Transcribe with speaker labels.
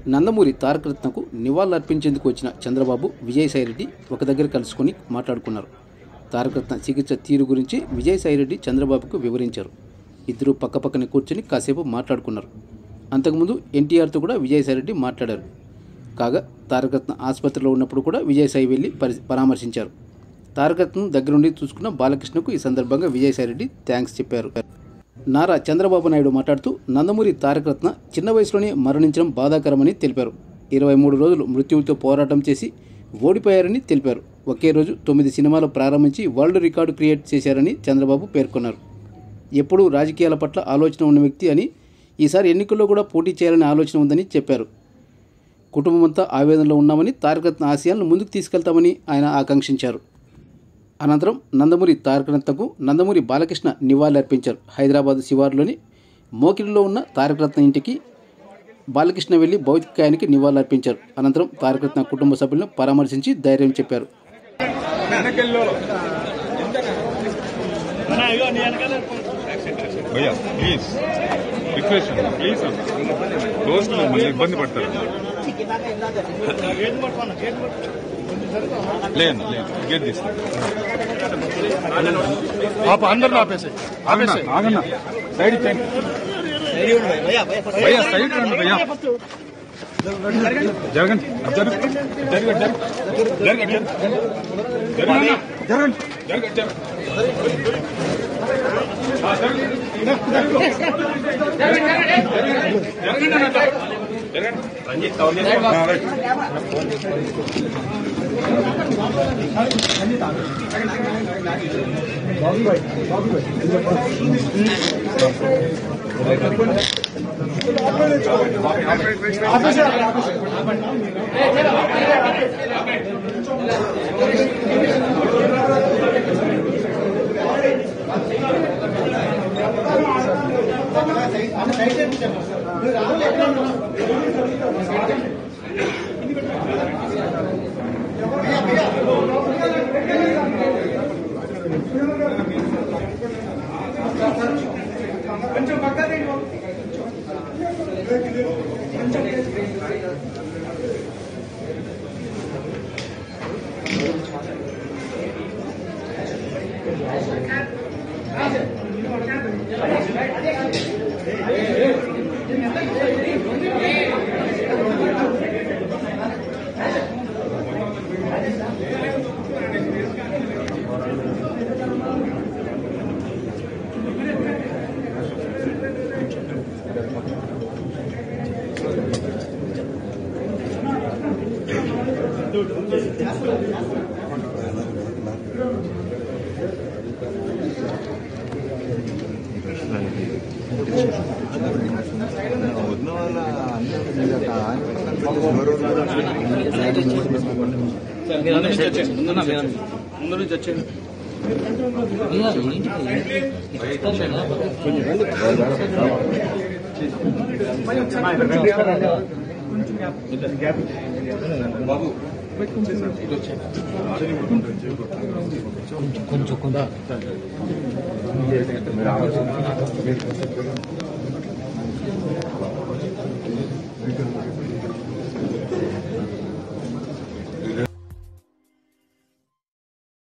Speaker 1: నందమూరి తారకరత్నకు నివాళులర్పించేందుకు వచ్చిన చంద్రబాబు విజయసాయిరెడ్డి ఒక దగ్గర కలుసుకొని మాట్లాడుకున్నారు తారకరత్న చికిత్స తీరు గురించి విజయసాయిరెడ్డి చంద్రబాబుకు వివరించారు ఇద్దరు పక్కపక్కనే కూర్చొని కాసేపు మాట్లాడుకున్నారు అంతకుముందు ఎన్టీఆర్తో కూడా విజయసాయిరెడ్డి మాట్లాడారు కాగా తారకరత్న ఆసుపత్రిలో ఉన్నప్పుడు కూడా విజయసాయి వెళ్ళి పరి పరామర్శించారు తారకరత్నం దగ్గరుండి చూసుకున్న బాలకృష్ణకు ఈ సందర్భంగా విజయసాయిరెడ్డి థ్యాంక్స్ చెప్పారు నారా చంద్రబాబు నాయుడు మాట్లాడుతూ నందమూరి తారకరత్న చిన్న వయసులోనే మరణించడం బాధాకరమని తెలిపారు ఇరవై మూడు రోజులు మృత్యువుతో పోరాటం చేసి ఓడిపోయారని తెలిపారు ఒకే రోజు తొమ్మిది సినిమాలు ప్రారంభించి వరల్డ్ రికార్డు క్రియేట్ చేశారని చంద్రబాబు పేర్కొన్నారు ఎప్పుడూ రాజకీయాల పట్ల ఆలోచన ఉన్న వ్యక్తి అని ఈసారి ఎన్నికల్లో కూడా పోటీ చేయాలనే ఆలోచన ఉందని చెప్పారు కుటుంబమంతా ఆవేదనలో ఉన్నామని తారకరత్న ఆశయాలను ముందుకు తీసుకెళ్తామని ఆయన ఆకాంక్షించారు అనంతరం నందమూరి తారకరత్నకు నందమూరి బాలకృష్ణ నివాళులర్పించారు హైదరాబాద్ శివారులోని మోకిరిలో ఉన్న తారకరత్న ఇంటికి బాలకృష్ణ వెళ్లి భౌతికాయానికి నివాళులర్పించారు అనంతరం తారకరత్న కుటుంబ సభ్యులను పరామర్శించి ధైర్యం చెప్పారు
Speaker 2: భయ్యా ప్లీజ్ రిక్వెస్ట్ అండి ప్లీజ్ అండి దోస్తు మళ్ళీ ఇబ్బంది పడతారు లేదు లేదు గేట్ తీస్తాను
Speaker 3: आप अंदर ना आपेसे आपेसे
Speaker 2: ఆగన్నా సైడ్ ఇచ్చేయండి భయ్యా సైడ్ రండి భయ్యా జరగండి జరగ జరగ జరగ జరగ జరగండి జరగండి జరగండి జరగండి అన్న జరగండి రంజిత్
Speaker 4: వదిన వాళ్ళ అందరూ మీద ఆయన